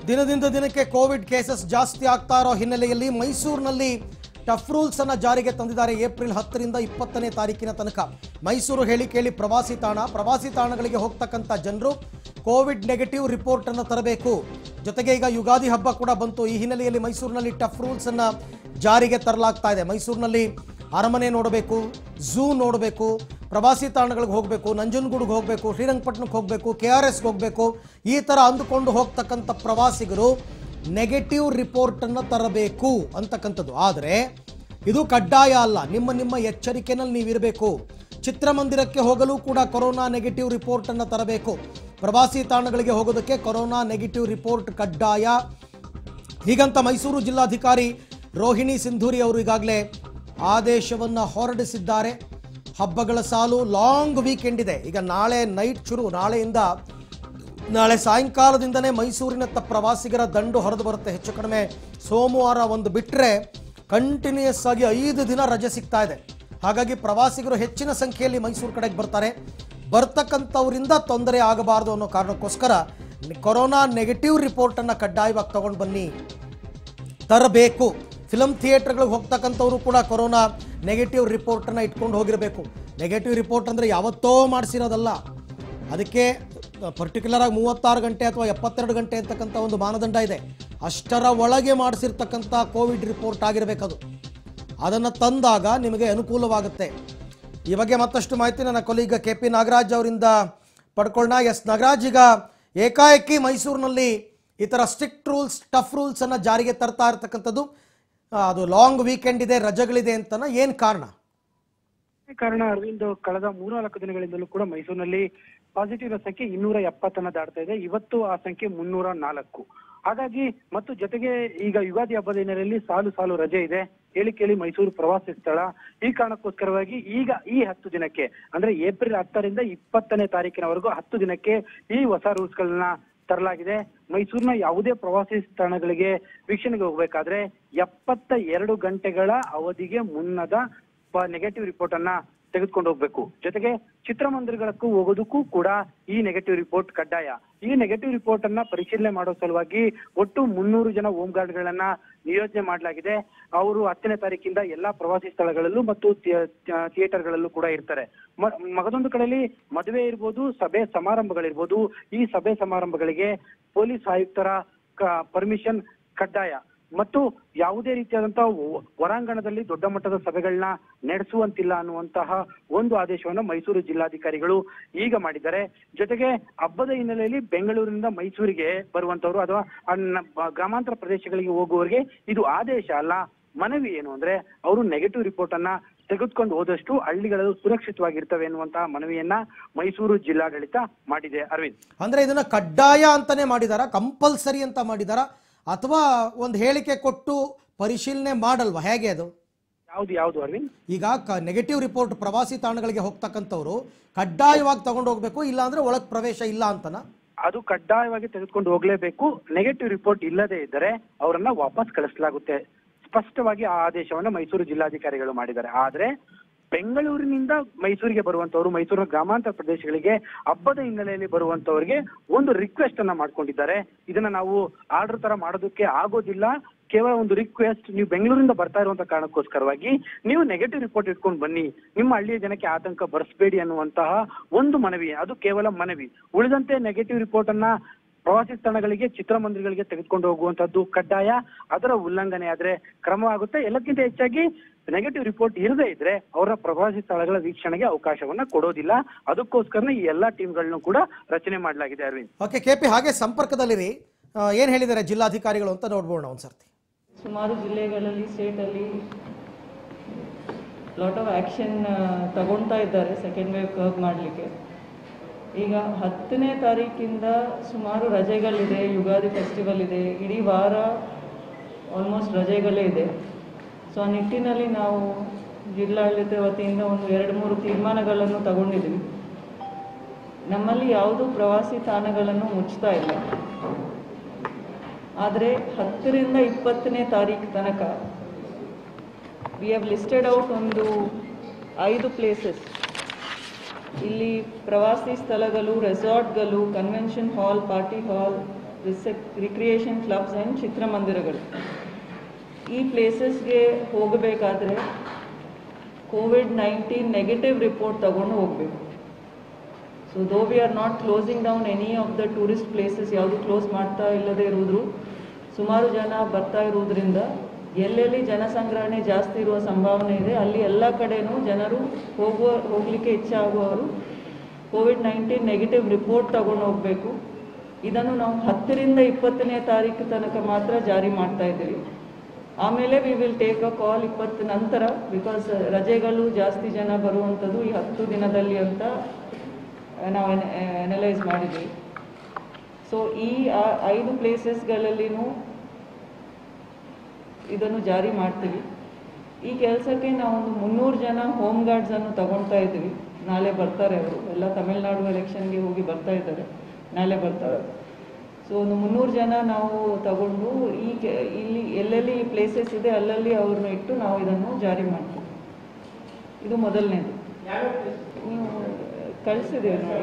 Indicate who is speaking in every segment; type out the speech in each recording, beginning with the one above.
Speaker 1: ದಿನದಿಂದ ದಿನಕ್ಕೆ Covid cases ಜಾಸ್ತಿ ಆಗ್ತಾ ಇರೋ ಹಿನ್ನೆಲೆಯಲ್ಲಿ ಮೈಸೂರಿನಲ್ಲಿ ಟಫ್ ರೂಲ್ಸ್ ಅನ್ನ ಜಾರಿಗೆ ತಂದಿದ್ದಾರೆ ಏಪ್ರಿಲ್ ಹತ್ತರಿಂದ ಇಪ್ಪತ್ತನೇ ತಾರೀಕಿನ ತನಕ ಮೈಸೂರು ಹೇಳಿ ಕೇಳಿ ಪ್ರವಾಸಿ ತಾಣ ಪ್ರವಾಸಿ ತಾಣಗಳಿಗೆ ಹೋಗ್ತಕ್ಕಂಥ ಜನರು ಕೋವಿಡ್ ನೆಗೆಟಿವ್ ರಿಪೋರ್ಟ್ ಅನ್ನು ತರಬೇಕು ಜೊತೆಗೆ ಈಗ ಯುಗಾದಿ ಹಬ್ಬ ಕೂಡ ಬಂತು ಈ ಹಿನ್ನೆಲೆಯಲ್ಲಿ ಮೈಸೂರಿನಲ್ಲಿ ಟಫ್ ರೂಲ್ಸ್ ಅನ್ನ ಜಾರಿಗೆ ತರಲಾಗ್ತಾ ಇದೆ ಮೈಸೂರಿನಲ್ಲಿ ಅರಮನೆ ನೋಡಬೇಕು ಝೂ ನೋಡಬೇಕು ಪ್ರವಾಸಿ ತಾಣಗಳಿಗೆ ಹೋಗಬೇಕು ನಂಜನಗೂಡಿಗೆ ಹೋಗಬೇಕು ಶ್ರೀರಂಗಪಟ್ಟಣಕ್ಕೆ ಹೋಗಬೇಕು ಕೆ ಆರ್ ಎಸ್ಗೆ ಹೋಗಬೇಕು ಈ ಥರ ಅಂದುಕೊಂಡು ಹೋಗ್ತಕ್ಕಂಥ ಪ್ರವಾಸಿಗರು ನೆಗೆಟಿವ್ ರಿಪೋರ್ಟನ್ನು ತರಬೇಕು ಅಂತಕ್ಕಂಥದ್ದು ಆದರೆ ಇದು ಕಡ್ಡಾಯ ಅಲ್ಲ ನಿಮ್ಮ ನಿಮ್ಮ ಎಚ್ಚರಿಕೆನಲ್ಲಿ ನೀವಿರಬೇಕು ಚಿತ್ರಮಂದಿರಕ್ಕೆ ಹೋಗಲು ಕೂಡ ಕೊರೋನಾ ನೆಗೆಟಿವ್ ರಿಪೋರ್ಟನ್ನು ತರಬೇಕು ಪ್ರವಾಸಿ ತಾಣಗಳಿಗೆ ಹೋಗೋದಕ್ಕೆ ಕೊರೋನಾ ನೆಗೆಟಿವ್ ರಿಪೋರ್ಟ್ ಕಡ್ಡಾಯ ಹೀಗಂತ ಮೈಸೂರು ಜಿಲ್ಲಾಧಿಕಾರಿ ರೋಹಿಣಿ ಸಿಂಧೂರಿ ಅವರು ಈಗಾಗಲೇ ಆದೇಶವನ್ನು ಹೊರಡಿಸಿದ್ದಾರೆ ಹಬ್ಬಗಳ ಸಾಲು ಲಾಂಗ್ ವೀಕೆಂಡ್ ಇದೆ ಈಗ ನಾಳೆ ನೈಟ್ ಶುರು ನಾಳೆಯಿಂದ ನಾಳೆ ಸಾಯಂಕಾಲದಿಂದನೇ ಮೈಸೂರಿನತ್ತ ಪ್ರವಾಸಿಗರ ದಂಡು ಹರಿದು ಬರುತ್ತೆ ಹೆಚ್ಚು ಕಡಿಮೆ ಸೋಮವಾರ ಒಂದು ಬಿಟ್ಟರೆ ಕಂಟಿನ್ಯೂಯಸ್ ಆಗಿ ಐದು ದಿನ ರಜೆ ಸಿಗ್ತಾ ಇದೆ ಹಾಗಾಗಿ ಪ್ರವಾಸಿಗರು ಹೆಚ್ಚಿನ ಸಂಖ್ಯೆಯಲ್ಲಿ ಮೈಸೂರು ಕಡೆಗೆ ಬರ್ತಾರೆ ಬರ್ತಕ್ಕಂಥವರಿಂದ ತೊಂದರೆ ಆಗಬಾರ್ದು ಅನ್ನೋ ಕಾರಣಕ್ಕೋಸ್ಕರ ಕೊರೋನಾ ನೆಗೆಟಿವ್ ರಿಪೋರ್ಟನ್ನು ಕಡ್ಡಾಯವಾಗಿ ತಗೊಂಡು ಬನ್ನಿ ತರಬೇಕು ಫಿಲಮ್ ಥಿಯೇಟರ್ಗಳಿಗೆ ಹೋಗ್ತಕ್ಕಂಥವ್ರು ಕೂಡ ಕೊರೋನಾ ನೆಗೆಟಿವ್ ರಿಪೋರ್ಟನ್ನು ಇಟ್ಕೊಂಡು ಹೋಗಿರಬೇಕು ನೆಗೆಟಿವ್ ರಿಪೋರ್ಟ್ ಅಂದರೆ ಯಾವತ್ತೋ ಮಾಡಿಸಿರೋದಲ್ಲ ಅದಕ್ಕೆ ಪರ್ಟಿಕ್ಯುಲರ್ ಆಗಿ ಮೂವತ್ತಾರು ಗಂಟೆ ಅಥವಾ ಎಪ್ಪತ್ತೆರಡು ಗಂಟೆ ಅಂತಕ್ಕಂಥ ಒಂದು ಮಾನದಂಡ ಇದೆ ಅಷ್ಟರ ಒಳಗೆ ಮಾಡಿಸಿರ್ತಕ್ಕಂಥ ಕೋವಿಡ್ ರಿಪೋರ್ಟ್ ಆಗಿರಬೇಕದು ಅದನ್ನು ತಂದಾಗ ನಿಮಗೆ ಅನುಕೂಲವಾಗುತ್ತೆ ಈ ಬಗ್ಗೆ ಮತ್ತಷ್ಟು ಮಾಹಿತಿ ನನ್ನ ಕೊಲೀಗ ಕೆ ಪಿ ನಾಗರಾಜ್ ಅವರಿಂದ ಪಡ್ಕೊಳ್ಳೋಣ ಎಸ್ ನಾಗರಾಜ್ ಈಗ ಏಕಾಏಕಿ ಮೈಸೂರಿನಲ್ಲಿ ಈ ಥರ ಸ್ಟ್ರಿಕ್ಟ್ ರೂಲ್ಸ್ ಟಫ್ ರೂಲ್ಸನ್ನು ಜಾರಿಗೆ ತರ್ತಾ ಇರ್ತಕ್ಕಂಥದ್ದು ಆ, ಅದು ಲಾಂಗ್ ವೀಕೆಂಡ್ ಇದೆ ರಜೆಗಳಿದೆ ಅಂತನ ಏನು ಕಾರಣ
Speaker 2: ಈ ಕಾರಣ ಅರವಿಂದ್ ಕಳೆದ ಮೂರ್ನಾಲ್ಕು ದಿನಗಳಿಂದಲೂ ಕೂಡ ಮೈಸೂರಿನಲ್ಲಿ ಪಾಸಿಟಿವ್ ಸಂಖ್ಯೆ ಇನ್ನೂರ ಎಪ್ಪತ್ತನ್ನ ದಾಟ್ತಾ ಇದೆ ಇವತ್ತು ಆ ಸಂಖ್ಯೆ ಮುನ್ನೂರ ನಾಲ್ಕು ಹಾಗಾಗಿ ಮತ್ತು ಜೊತೆಗೆ ಈಗ ಯುಗಾದಿ ಹಬ್ಬದ ಹಿನ್ನೆಲೆಯಲ್ಲಿ ಸಾಲು ಸಾಲು ರಜೆ ಇದೆ ಹೇಳಿ ಕೇಳಿ ಮೈಸೂರು ಪ್ರವಾಸಿ ಸ್ಥಳ ಈ ಕಾರಣಕ್ಕೋಸ್ಕರವಾಗಿ ಈಗ ಈ ಹತ್ತು ದಿನಕ್ಕೆ ಅಂದ್ರೆ ಏಪ್ರಿಲ್ ಹತ್ತರಿಂದ ಇಪ್ಪತ್ತನೇ ತಾರೀಕಿನವರೆಗೂ ಹತ್ತು ದಿನಕ್ಕೆ ಈ ಹೊಸ ರೂಲ್ಸ್ ಗಳನ್ನ ತರಲಾಗಿದೆ ಮೈಸೂರಿನ ಯಾವುದೇ ಪ್ರವಾಸಿ ತಾಣಗಳಿಗೆ ವೀಕ್ಷಣೆಗೆ ಹೋಗ್ಬೇಕಾದ್ರೆ ಎಪ್ಪತ್ತ ಎರಡು ಗಂಟೆಗಳ ಅವಧಿಗೆ ಮುನ್ನದ ನೆಗೆಟಿವ್ ರಿಪೋರ್ಟ್ ಅನ್ನ ತೆಗೆದುಕೊಂಡು ಹೋಗ್ಬೇಕು ಜೊತೆಗೆ ಚಿತ್ರಮಂದಿರಗಳಕ್ಕೂ ಹೋಗೋದಕ್ಕೂ ಕೂಡ ಈ ನೆಗೆಟಿವ್ ರಿಪೋರ್ಟ್ ಕಡ್ಡಾಯ ಈ ನೆಗೆಟಿವ್ ರಿಪೋರ್ಟ್ ಅನ್ನ ಪರಿಶೀಲನೆ ಮಾಡೋ ಸಲುವಾಗಿ ಒಟ್ಟು ಮುನ್ನೂರು ಜನ ಹೋಮ್ ಗಾರ್ಡ್ ಗಳನ್ನ ನಿಯೋಜನೆ ಮಾಡಲಾಗಿದೆ ಅವರು ಹತ್ತನೇ ತಾರೀಕಿಂದ ಎಲ್ಲಾ ಪ್ರವಾಸಿ ಸ್ಥಳಗಳಲ್ಲೂ ಮತ್ತು ಥಿಯೇಟರ್ ಗಳಲ್ಲೂ ಕೂಡ ಇರ್ತಾರೆ ಮ- ಮಗದೊಂದು ಕಡೆಯಲ್ಲಿ ಮದುವೆ ಇರ್ಬೋದು ಸಭೆ ಸಮಾರಂಭಗಳಿರ್ಬೋದು ಈ ಸಭೆ ಸಮಾರಂಭಗಳಿಗೆ ಪೊಲೀಸ್ ಆಯುಕ್ತರ ಪರ್ಮಿಷನ್ ಕಡ್ಡಾಯ ಮತ್ತು ಯಾವುದೇ ರೀತಿಯಾದಂತಹ ಹೊ- ಹೊರಾಂಗಣದಲ್ಲಿ ದೊಡ್ಡ ಮಟ್ಟದ ಸಭೆಗಳನ್ನ ನಡೆಸುವಂತಿಲ್ಲ ಅನ್ನುವಂತಹ ಒಂದು ಆದೇಶವನ್ನು ಮೈಸೂರು ಜಿಲ್ಲಾಧಿಕಾರಿಗಳು ಈಗ ಮಾಡಿದ್ದಾರೆ ಜೊತೆಗೆ ಹಬ್ಬದ ಹಿನ್ನೆಲೆಯಲ್ಲಿ ಬೆಂಗಳೂರಿನಿಂದ ಮೈಸೂರಿಗೆ ಬರುವಂತವರು ಅಥವಾ ಅನ್ನ- ಬ- ಗ್ರಾಮಾಂತರ ಪ್ರದೇಶಗಳಿಗೆ ಹೋಗುವವರಿಗೆ ಇದು ಆದೇಶ ಅಲ್ಲ ಮನವಿ ಏನು ಅಂದ್ರೆ ಅವರು ನೆಗೆಟಿವ್ ರಿಪೋರ್ಟ್ ಅನ್ನ ತೆಗೆದುಕೊಂಡು ಹೋದಷ್ಟು ಹಳ್ಳಿಗಳು ಸುರಕ್ಷಿತವಾಗಿರ್ತವೆ ಎನ್ನುವಂತಹ ಮನವಿಯನ್ನ ಮೈಸೂರು ಜಿಲ್ಲಾಡಳಿತ ಮಾಡಿದೆ ಅರವಿಂದ್
Speaker 1: ಅಂದರೆ ಇದನ್ನು ಕಡ್ಡಾಯ ಅಂತಲೇ ಮಾಡಿದಾರಾ ಕಂಪಲ್ಸರಿ ಅಂತ ಮಾಡಿದಾರಾ ಅಥವಾ ಒಂದು ಹೇಳಿಕೆ ಕೊಟ್ಟು ಪರಿಶೀಲನೆ ಮಾಡಲ್ವಾ ಹೇಗೆ ಅದು
Speaker 2: ಯಾವ್ದು ಯಾವ್ದು ಅರವಿಂದ್
Speaker 1: ಈಗ ಕ ನೆಗೆಟಿವ್ ರಿಪೋರ್ಟ್ ಪ್ರವಾಸಿ ತಾಣಗಳಿಗೆ ಹೋಗ್ತಕ್ಕಂಥವ್ರು ಕಡ್ಡಾಯವಾಗಿ ತಗೊಂಡು ಹೋಗ್ಬೇಕು ಇಲ್ಲಾಂದ್ರೆ ಒಳಗೆ ಪ್ರವೇಶ ಇಲ್ಲ ಅಂತನಾ
Speaker 2: ಅದು ಕಡ್ಡಾಯವಾಗಿ ತೆಗೆದುಕೊಂಡು ಹೋಗ್ಲೇಬೇಕು ನೆಗೆಟಿವ್ ರಿಪೋರ್ಟ್ ಇಲ್ಲದೆ ಇದ್ದರೆ ಅವರನ್ನ ವಾಪಸ್ ಕಳಿಸಲಾಗುತ್ತೆ ಸ್ಪಷ್ಟವಾಗಿ ಆ ಆದೇಶವನ್ನ ಮೈಸೂರು ಜಿಲ್ಲಾಧಿಕಾರಿಗಳು ಮಾಡಿದ್ದಾರೆ ಆದ್ರೆ ಬೆಂಗಳೂರಿನಿಂದ ಮೈಸೂರಿಗೆ ಬರುವಂತವರು ಮೈಸೂರಿನ ಗ್ರಾಮಾಂತರ ಪ್ರದೇಶಗಳಿಗೆ ಹಬ್ಬದ ಹಿನ್ನೆಲೆಯಲ್ಲಿ ಬರುವಂತವರಿಗೆ ಒಂದು ರಿಕ್ವೆಸ್ಟ್ ಅನ್ನ ಮಾಡ್ಕೊಂಡಿದ್ದಾರೆ ಇದನ್ನ ನಾವು ಆರ್ಡರ್ ತರ ಮಾಡೋದಕ್ಕೆ ಆಗೋದಿಲ್ಲ ಕೇವಲ ಒಂದು ರಿಕ್ವೆಸ್ಟ್ ನೀವು ಬೆಂಗಳೂರಿಂದ ಬರ್ತಾ ಇರುವಂತ ಕಾರಣಕ್ಕೋಸ್ಕರವಾಗಿ ನೀವು ನೆಗೆಟಿವ್ ರಿಪೋರ್ಟ್ ಇಟ್ಕೊಂಡು ಬನ್ನಿ ನಿಮ್ಮ ಹಳ್ಳಿಯ ಜನಕ್ಕೆ ಆತಂಕ ಬರೆಸಬೇಡಿ ಅನ್ನುವಂತಹ ಒಂದು ಮನವಿ ಅದು ಕೇವಲ ಮನವಿ ಉಳಿದಂತೆ ನೆಗೆಟಿವ್ ರಿಪೋರ್ಟ್ ಅನ್ನ ಪ್ರವಾಸಿ ಸ್ಥಳಗಳಿಗೆ ಚಿತ್ರಮಂದಿರಗಳಿಗೆ ತೆಗೆದುಕೊಂಡು ಹೋಗುವಂತದ್ದು ಕಡ್ಡಾಯ ಅದರ ಉಲ್ಲಂಘನೆ ಆದ್ರೆ ಕ್ರಮ ಆಗುತ್ತೆ ಎಲ್ಲಕ್ಕಿಂತ ಹೆಚ್ಚಾಗಿ ನೆಗೆಟಿವ್ ರಿಪೋರ್ಟ್ ಇರದೇ ಇದ್ರೆ ಅವರ ಪ್ರವಾಸಿ ಸ್ಥಳಗಳ ವೀಕ್ಷಣೆಗೆ ಅವಕಾಶವನ್ನ ಕೊಡೋದಿಲ್ಲ ಅದಕ್ಕೋಸ್ಕರ ಈ ಎಲ್ಲಾ ಟೀಮ್ಗಳನ್ನು ಕೂಡ ರಚನೆ ಮಾಡಲಾಗಿದೆ ಅರವಿಂದ್
Speaker 1: ಓಕೆ ಕೆ ಪಿ ಹಾಗೆ ಸಂಪರ್ಕದಲ್ಲಿರಿ ಏನು ಹೇಳಿದ್ದಾರೆ ಜಿಲ್ಲಾಧಿಕಾರಿಗಳು ಅಂತ ನೋಡ್ಬೋಣ ಒಂದು ಸರ್ತಿ
Speaker 3: ಸುಮಾರು ಜಿಲ್ಲೆಗಳಲ್ಲಿ ಸ್ಟೇಟಲ್ಲಿ ಲಾಟ್ ಆಫ್ ಆ್ಯಕ್ಷನ್ ತಗೊಳ್ತಾ ಇದ್ದಾರೆ ಸೆಕೆಂಡ್ ವೇವ್ ಕರ್ವ್ ಮಾಡಲಿಕ್ಕೆ ಈಗ ಹತ್ತನೇ ತಾರೀಕಿಂದ ಸುಮಾರು ರಜೆಗಳಿದೆ ಯುಗಾದಿ ಫೆಸ್ಟಿವಲ್ ಇದೆ ಇಡೀ ವಾರ ಆಲ್ಮೋಸ್ಟ್ ರಜೆಗಳೇ ಇದೆ ಸೊ ಆ ನಿಟ್ಟಿನಲ್ಲಿ ನಾವು ಜಿಲ್ಲಾಡಳಿತ ವತಿಯಿಂದ ಒಂದು ಎರಡು ಮೂರು ತೀರ್ಮಾನಗಳನ್ನು ತಗೊಂಡಿದ್ವಿ ನಮ್ಮಲ್ಲಿ ಯಾವುದೂ ಪ್ರವಾಸಿ ತಾಣಗಳನ್ನು ಮುಚ್ತಾ ಇಲ್ಲ ಆದರೆ ಹತ್ತರಿಂದ ಇಪ್ಪತ್ತನೇ ತಾರೀಕು ತನಕ ವಿ ಹ್ಯಾವ್ ಲಿಸ್ಟೆಡ್ ಔಟ್ ಒಂದು ಐದು ಪ್ಲೇಸಸ್ ಇಲ್ಲಿ ಪ್ರವಾಸಿ ಸ್ಥಳಗಳು ರೆಸಾರ್ಟ್ಗಳು convention hall party hall recreation clubs and ಚಿತ್ರಮಂದಿರಗಳು ಈ ಪ್ಲೇಸಸ್ಗೆ ಹೋಗಬೇಕಾದ್ರೆ ಕೋವಿಡ್ ನೈನ್ಟೀನ್ ನೆಗೆಟಿವ್ ರಿಪೋರ್ಟ್ ತಗೊಂಡು ಹೋಗಬೇಕು so though we are not closing down any of the tourist places ಯಾವುದು ಕ್ಲೋಸ್ ಮಾಡ್ತಾ ಇಲ್ಲದೆ ಇರುವುದು ಸುಮಾರು ಜನ ಬರ್ತಾ ಇರುವುದರಿಂದ ಎಲ್ಲೆಲ್ಲಿ ಜನಸಂಗ್ರಹಣೆ ಜಾಸ್ತಿ ಇರುವ ಸಂಭಾವನೆ ಇದೆ ಅಲ್ಲಿ ಎಲ್ಲ ಕಡೆನೂ ಜನರು ಹೋಗುವ ಹೋಗಲಿಕ್ಕೆ ಇಚ್ಛೆ ಆಗುವವರು ಕೋವಿಡ್ ನೈನ್ಟೀನ್ ನೆಗೆಟಿವ್ ರಿಪೋರ್ಟ್ ತಗೊಂಡು ಹೋಗಬೇಕು ಇದನ್ನು ನಾವು ಹತ್ತರಿಂದ ಇಪ್ಪತ್ತನೇ ತಾರೀಕು ತನಕ ಮಾತ್ರ ಜಾರಿ ಮಾಡ್ತಾ ಇದ್ದೀವಿ ಆಮೇಲೆ we will take a call ಇಪ್ಪತ್ತು ನಂತರ ಬಿಕಾಸ್ ರಜೆಗಳು ಜಾಸ್ತಿ ಜನ ಬರುವಂಥದ್ದು ಈ ಹತ್ತು ದಿನದಲ್ಲಿ ಅಂತ ನಾವು ಅನಲೈಸ್ ಮಾಡಿದ್ವಿ ಸೊ ಈ ಆ- ಐದು ಪ್ಲೇಸಸ್ಗಳಲ್ಲಿನೂ ಇದನ್ನು ಜಾರಿ ಮಾಡ್ತೀವಿ ಈ ಕೆಲಸಕ್ಕೆ ನಾವೊಂದು ಮುನ್ನೂರು ಜನ ಹೋಮ್ ಗಾರ್ಡ್ಸನ್ನು ತಗೊಳ್ತಾ ಇದ್ದೀವಿ ನಾಳೆ ಬರ್ತಾರೆ ಅವರು ಎಲ್ಲ ತಮಿಳ್ನಾಡು ಎಲೆಕ್ಷನ್ಗೆ ಹೋಗಿ ಬರ್ತಾ ಇದ್ದಾರೆ ನಾಳೆ ಬರ್ತಾರೆ ಸೊ ಒಂದು ಮುನ್ನೂರು ಜನ ನಾವು ತಗೊಂಡು ಈ ಕೆ ಇಲ್ಲಿ ಎಲ್ಲೆಲ್ಲಿ ಪ್ಲೇಸಸ್ ಇದೆ ಅಲ್ಲಲ್ಲಿ ಅವ್ರನ್ನ ಇಟ್ಟು ನಾವು ಇದನ್ನು ಜಾರಿ ಮಾಡ್ತೀವಿ ಇದು ಮೊದಲನೇದು ನೀವು ಕಳಿಸಿದ್ದೇವೆ ನೋಡಿ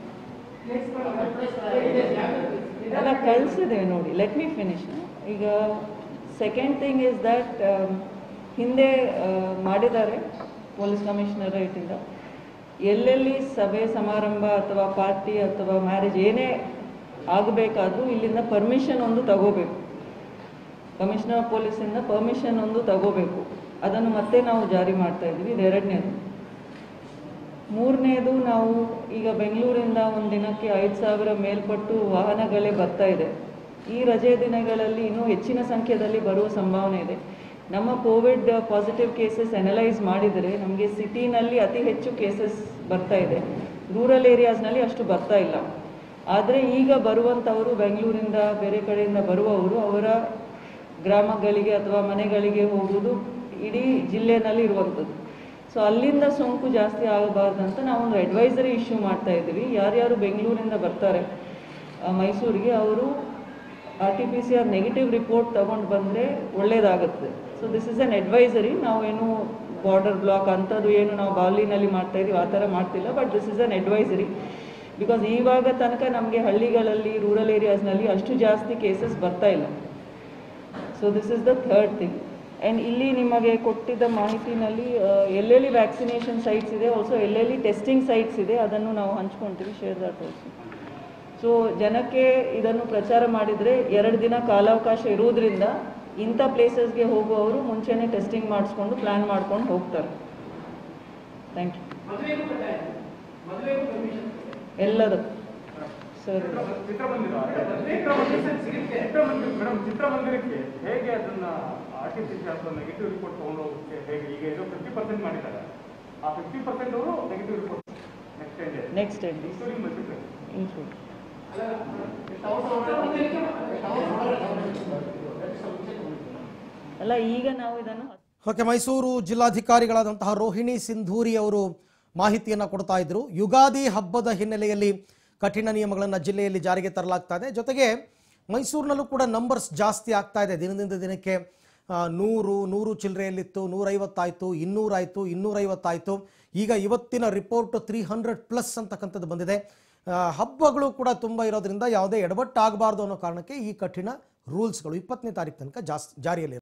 Speaker 3: ಅಲ್ಲ ಕಳಿಸಿದ್ದೇವೆ ನೋಡಿ ಲೆಟ್ ಮಿ ಫಿನಿಶ್ ಈಗ ಸೆಕೆಂಡ್ ಥಿಂಗ್ ಇಸ್ ದಟ್ ಹಿಂದೆ ಆ, ಮಾಡಿದ್ದಾರೆ ಪೊಲೀಸ್ ಕಮಿಷನರ್ ರೈಟಿಂದ ಎಲ್ಲೆಲ್ಲಿ ಸಭೆ ಸಮಾರಂಭ ಅಥವಾ ಪಾರ್ಟಿ ಅಥವಾ ಮ್ಯಾರೇಜ್ ಏನೇ ಆಗಬೇಕಾದ್ರೂ ಇಲ್ಲಿಂದ ಪರ್ಮಿಷನ್ ಒಂದು ತಗೋಬೇಕು ಕಮಿಷನರ್ ಆಫ್ ಪೊಲೀಸಿಂದ ಪರ್ಮಿಷನ್ ಒಂದು ತಗೋಬೇಕು ಅದನ್ನು ಮತ್ತೆ ನಾವು ಜಾರಿ ಮಾಡ್ತಾ ಇದ್ವಿ ಇದು ಎರಡನೇದು ಮೂರನೇದು ನಾವು ಈಗ ಬೆಂಗಳೂರಿಂದ ಒಂದು ದಿನಕ್ಕೆ ಐದು ಸಾವಿರ ಮೇಲ್ಪಟ್ಟು ವಾಹನಗಳೇ ಬರ್ತಾ ಇದೆ ಈ ರಜೆ ದಿನಗಳಲ್ಲಿ ಇನ್ನೂ ಹೆಚ್ಚಿನ ಸಂಖ್ಯೆಯಲ್ಲಿ ಬರುವ ಸಂಭಾವನೆ ಇದೆ ನಮ್ಮ ಕೋವಿಡ್ ಪಾಸಿಟಿವ್ ಕೇಸಸ್ ಅನಲೈಸ್ ಮಾಡಿದರೆ ನಮಗೆ ಸಿಟಿನಲ್ಲಿ ಅತಿ ಹೆಚ್ಚು ಕೇಸಸ್ ಬರ್ತಾ ಇದೆ ರೂರಲ್ ಏರಿಯಾಸ್ನಲ್ಲಿ ಅಷ್ಟು ಬರ್ತಾ ಇಲ್ಲ ಆದರೆ ಈಗ ಬರುವಂಥವರು ಬೆಂಗಳೂರಿಂದ ಬೇರೆ ಕಡೆಯಿಂದ ಬರುವವರು ಅವರ ಗ್ರಾಮಗಳಿಗೆ ಅಥವಾ ಮನೆಗಳಿಗೆ ಹೋಗುವುದು ಇಡೀ ಜಿಲ್ಲೆನಲ್ಲಿ ಇರುವಂಥದ್ದು ಸೊ ಅಲ್ಲಿಂದ ಸೋಂಕು ಜಾಸ್ತಿ ಆಗಬಾರ್ದಂತ ನಾವೊಂದು ಅಡ್ವೈಸರಿ ಇಶ್ಯೂ ಮಾಡ್ತಾ ಇದ್ದೀವಿ ಯಾರ್ಯಾರು ಬೆಂಗಳೂರಿಂದ ಬರ್ತಾರೆ ಆ, ಮೈಸೂರಿಗೆ ಅವರು R T P C R negative report ತಗೊಂಡು ಬಂದರೆ ಒಳ್ಳೇದಾಗುತ್ತೆ so this is an advisory ನಾವೇನು ಬಾರ್ಡರ್ ಬ್ಲಾಕ್ ಅಂಥದ್ದು ಏನು ನಾವು ಬಾಲಿನಲ್ಲಿ ಮಾಡ್ತಾ ಇದೀವಿ ಆ ಥರ ಮಾಡ್ತಿಲ್ಲ but this is an advisory because ಇವಾಗ ತನಕ ನಮಗೆ ಹಳ್ಳಿಗಳಲ್ಲಿ ರೂರಲ್ ಏರಿಯಾಸ್ನಲ್ಲಿ ಅಷ್ಟು ಜಾಸ್ತಿ ಕೇಸಸ್ ಬರ್ತಾ ಇಲ್ಲ so this is the third thing and ಇಲ್ಲಿ ನಿಮಗೆ ಕೊಟ್ಟಿದ್ದ ಮಾಹಿತಿನಲ್ಲಿ ಆ, ಎಲ್ಲೆಲ್ಲಿ ವ್ಯಾಕ್ಸಿನೇಷನ್ ಸೈಟ್ಸ್ ಇದೆ ಆಲ್ಸೋ ಎಲ್ಲೆಲ್ಲಿ ಟೆಸ್ಟಿಂಗ್ ಸೈಟ್ಸ್ ಇದೆ ಅದನ್ನು ನಾವು ಹಂಚ್ಕೊಳ್ತೀವಿ ಶೇರ್ ದಟ್ ಆಲ್ಸೋ ಸೊ ಜನಕ್ಕೆ ಇದನ್ನು ಪ್ರಚಾರ ಮಾಡಿದರೆ ಎರಡು ದಿನ ಕಾಲಾವಕಾಶ ಇರುವುದರಿಂದ ಇಂಥ ಪ್ಲೇಸಸ್ಗೆ ಹೋಗುವವರು ಮುಂಚೆನೇ ಟೆಸ್ಟಿಂಗ್ ಮಾಡಿಸ್ಕೊಂಡು ಪ್ಲ್ಯಾನ್ ಮಾಡ್ಕೊಂಡು ಹೋಗ್ತಾರೆ ಥ್ಯಾಂಕ್ ಯು ಎಲ್ಲದಕ್ಕೂ ಸರಿ
Speaker 4: ಚಿತ್ರಮಂದಿರ ಚಿತ್ರಮಂದಿರ ಮೇಡಮ್ ಚಿತ್ರಮಂದಿರಕ್ಕೆ ಹೇಗೆ ಅದನ್ನ ಆರ್ಟಿಫಿಷಿಯಲ್ ಅಥವಾ ನೆಗೆಟಿವ್ ರಿಪೋರ್ಟ್ ತಗೊಂಡು ಹೋಗೋಕ್ಕೆ ಹೇಗೆ ಈಗ ಇದು ಫಿಫ್ಟಿ ಪರ್ಸೆಂಟ್ ಮಾಡಿದ್ದಾರೆ ಆ ಫಿಫ್ಟಿ ಪರ್ಸೆಂಟ್ ಅವರು negative report next time
Speaker 3: next time
Speaker 4: including multiplex
Speaker 3: include ಅಲ್ಲ ಈಗ ನಾವು ಇದನ್ನು
Speaker 1: ಓಕೆ ಮೈಸೂರು ಜಿಲ್ಲಾಧಿಕಾರಿಗಳಾದಂತಹ ರೋಹಿಣಿ ಸಿಂಧೂರಿ ಅವರು ಮಾಹಿತಿಯನ್ನು ಕೊಡ್ತಾ ಇದ್ರು ಯುಗಾದಿ ಹಬ್ಬದ ಹಿನ್ನೆಲೆಯಲ್ಲಿ ಕಠಿಣ ನಿಯಮಗಳನ್ನು ಜಿಲ್ಲೆಯಲ್ಲಿ ಜಾರಿಗೆ ತರಲಾಗ್ತಾ ಇದೆ ಜೊತೆಗೆ ಮೈಸೂರಿನಲ್ಲೂ ಕೂಡ ನಂಬರ್ಸ್ ಜಾಸ್ತಿ ಆಗ್ತಾ ಇದೆ ದಿನದಿಂದ ದಿನಕ್ಕೆ ಆ, ನೂರು ನೂರು ಚಿಲ್ಲರೆಯಲ್ಲಿತ್ತು ನೂರೈವತ್ತಾಯಿತು ಇನ್ನೂರಾಯಿತು ಇನ್ನೂರೈವತ್ತಾಯಿತು ಈಗ ಇವತ್ತಿನ ರಿಪೋರ್ಟ್ ತ್ರೀ ಹಂಡ್ರೆಡ್ ಪ್ಲಸ್ ಅಂತಕ್ಕಂಥದ್ದು ಬಂದಿದೆ ಆ, ಹಬ್ಬಗಳು ಕೂಡ ತುಂಬ ಇರೋದ್ರಿಂದ ಯಾವುದೇ ಎಡವಟ್ಟಾಗಬಾರ್ದು ಅನ್ನೋ ಕಾರಣಕ್ಕೆ ಈ ಕಠಿಣ ರೂಲ್ಸ್ಗಳು ಇಪ್ಪತ್ತನೇ ತಾರೀಕು ತನಕ ಜಾಸ್ತಿ ಜಾರಿಯಲ್ಲಿ